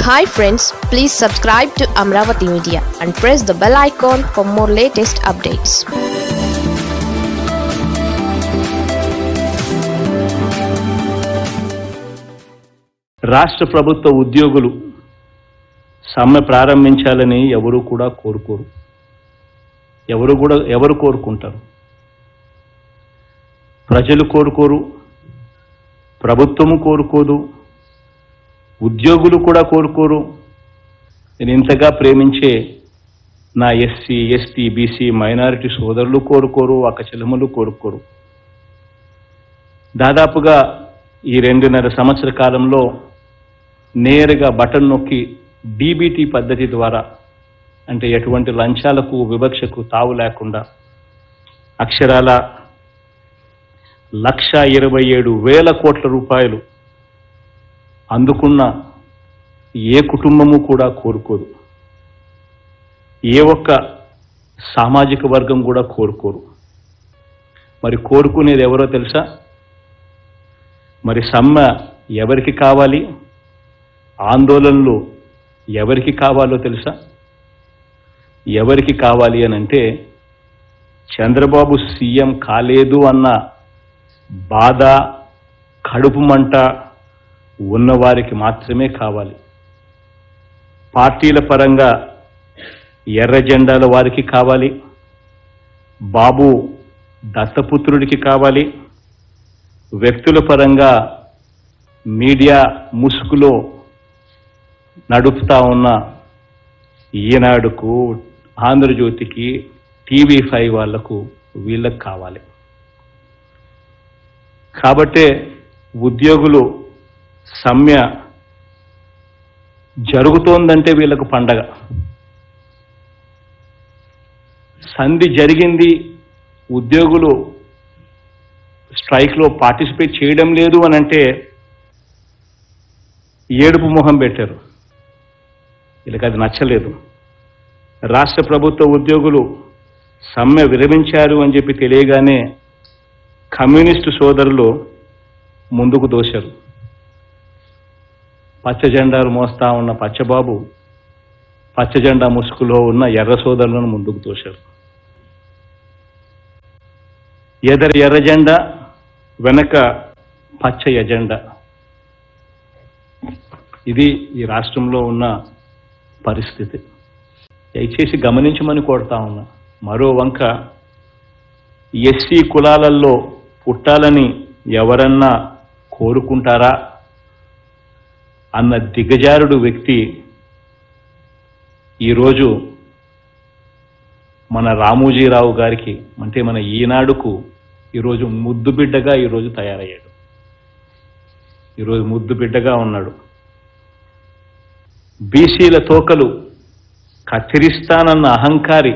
hi friends please subscribe to Amaravati media and press the bell icon for more latest updates రాష్ట్ర ప్రభుత్వ ఉద్యోగులు సమ్మె ప్రారంభించాలని ఎవరు కూడా కోరుకోరు ఎవరు కూడా ఎవరు కోరుకుంటారు ప్రజలు కోరుకోరు ప్రభుత్వము కోరుకోదు ఉద్యోగులు కూడా కోరుకోరు నేను ఇంతగా ప్రేమించే నా ఎస్సీ ఎస్టీ బీసీ మైనారిటీ సోదరులు కోరుకోరు అక్క చెల్లెములు కోరుకోరు దాదాపుగా ఈ రెండున్నర సంవత్సర కాలంలో నేరుగా బటన్ నొక్కి డీబీటీ పద్ధతి ద్వారా అంటే ఎటువంటి లంచాలకు వివక్షకు తావు లేకుండా అక్షరాల లక్ష ఇరవై ఏడు వేల కోట్ల రూపాయలు అందుకున్న ఏ కుటుంబము కూడా కోరుకోదు ఏ ఒక్క సామాజిక వర్గం కూడా కోరుకోరు మరి కోరుకునేది ఎవరో తెలుసా మరి సమ్మె ఎవరికి కావాలి ఆందోళనలు ఎవరికి కావాలో తెలుసా ఎవరికి కావాలి అని అంటే చంద్రబాబు సీఎం కాలేదు అన్న బాధ కడుపు మంట ఉన్నవారికి మాత్రమే కావాలి పార్టీల పరంగా ఎర్ర జెండాల వారికి కావాలి బాబు దత్తపుత్రుడికి కావాలి వ్యక్తుల పరంగా మీడియా ముసుగులో నడుపుతా ఉన్న ఈనాడుకు ఆంధ్రజ్యోతికి టీవీ ఫైవ్ వాళ్లకు వీళ్ళకి కావాలి కాబట్టే ఉద్యోగులు సమ్మె జరుగుతోందంటే వీళ్ళకు పండగ సంధి జరిగింది ఉద్యోగులు స్ట్రైక్లో పార్టిసిపేట్ చేయడం లేదు అని అంటే ఏడుపు మొహం పెట్టారు వీళ్ళకి అది నచ్చలేదు రాష్ట్ర ప్రభుత్వ ఉద్యోగులు సమ్మె విరమించారు అని చెప్పి తెలియగానే కమ్యూనిస్టు సోదరులు ముందుకు దోశారు పచ్చ జెండాలు మోస్తా ఉన్న పచ్చబాబు పచ్చ జెండా ముసుగులో ఉన్న ఎర్ర సోదరులను ముందుకు తోశారు ఎదర ఎర్ర జెండా వెనక పచ్చ ఎజెండా ఇది ఈ రాష్ట్రంలో ఉన్న పరిస్థితి దయచేసి గమనించమని కోరుతా ఉన్నా మరో వంక ఎస్సీ కులాలలో పుట్టాలని ఎవరన్నా కోరుకుంటారా అన్న దిగజారుడు వ్యక్తి ఈరోజు మన రామోజీరావు గారికి అంటే మన ఈనాడుకు ఈరోజు ముద్దు బిడ్డగా ఈరోజు తయారయ్యాడు ఈరోజు ముద్దు బిడ్డగా ఉన్నాడు బీసీల తోకలు కత్తిరిస్తానన్న అహంకారి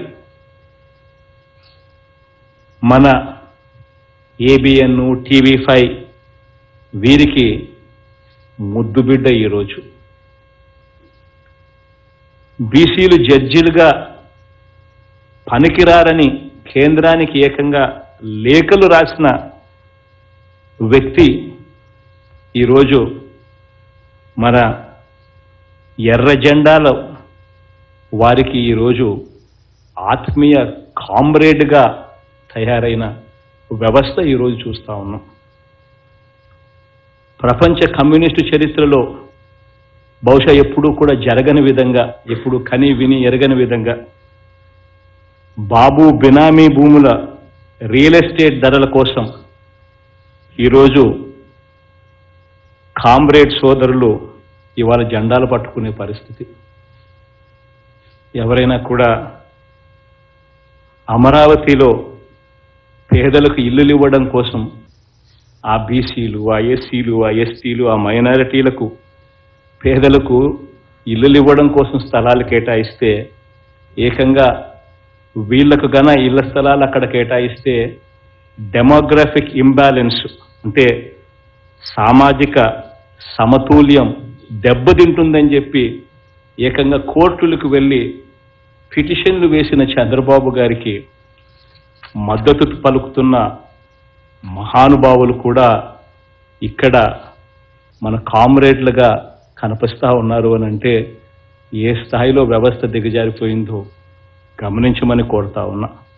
మన ఏబిఎన్ టీవీ ఫైవ్ వీరికి ముద్దు బిడ్డ ఈరోజు బీసీలు జడ్జిలుగా పనికిరారని కేంద్రానికి ఏకంగా లేఖలు రాసిన వ్యక్తి ఈరోజు మన ఎర్ర జెండాలో వారికి ఈరోజు ఆత్మీయ కామ్రేడ్గా తయారైన వ్యవస్థ ఈరోజు చూస్తా ఉన్నాం ప్రపంచ కమ్యూనిస్టు చరిత్రలో బహుశా ఎప్పుడూ కూడా జరగని విధంగా ఎప్పుడు కని విని ఎరగని విధంగా బాబు బినామీ భూముల రియల్ ఎస్టేట్ ధరల కోసం ఈరోజు కామ్రేడ్ సోదరులు ఇవాళ జెండాలు పట్టుకునే పరిస్థితి ఎవరైనా కూడా అమరావతిలో పేదలకు ఇల్లులు ఇవ్వడం కోసం ఆ బీసీలు ఆ ఎస్సీలు ఆ ఎస్టీలు ఆ మైనారిటీలకు పేదలకు ఇల్లులు ఇవ్వడం కోసం స్థలాలు కేటాయిస్తే ఏకంగా వీళ్లకు గన ఇళ్ల స్థలాలు అక్కడ కేటాయిస్తే డెమోగ్రఫిక్ ఇంబ్యాలెన్స్ అంటే సామాజిక సమతుల్యం దెబ్బతింటుందని చెప్పి ఏకంగా కోర్టులకు వెళ్ళి పిటిషన్లు వేసిన చంద్రబాబు గారికి మద్దతు పలుకుతున్న మహానుభావులు కూడా ఇక్కడ మన కామ్రేడ్లుగా కనిపిస్తా ఉన్నారు అని అంటే ఏ స్థాయిలో వ్యవస్థ దిగజారిపోయిందో గమనించమని కోరుతా ఉన్నా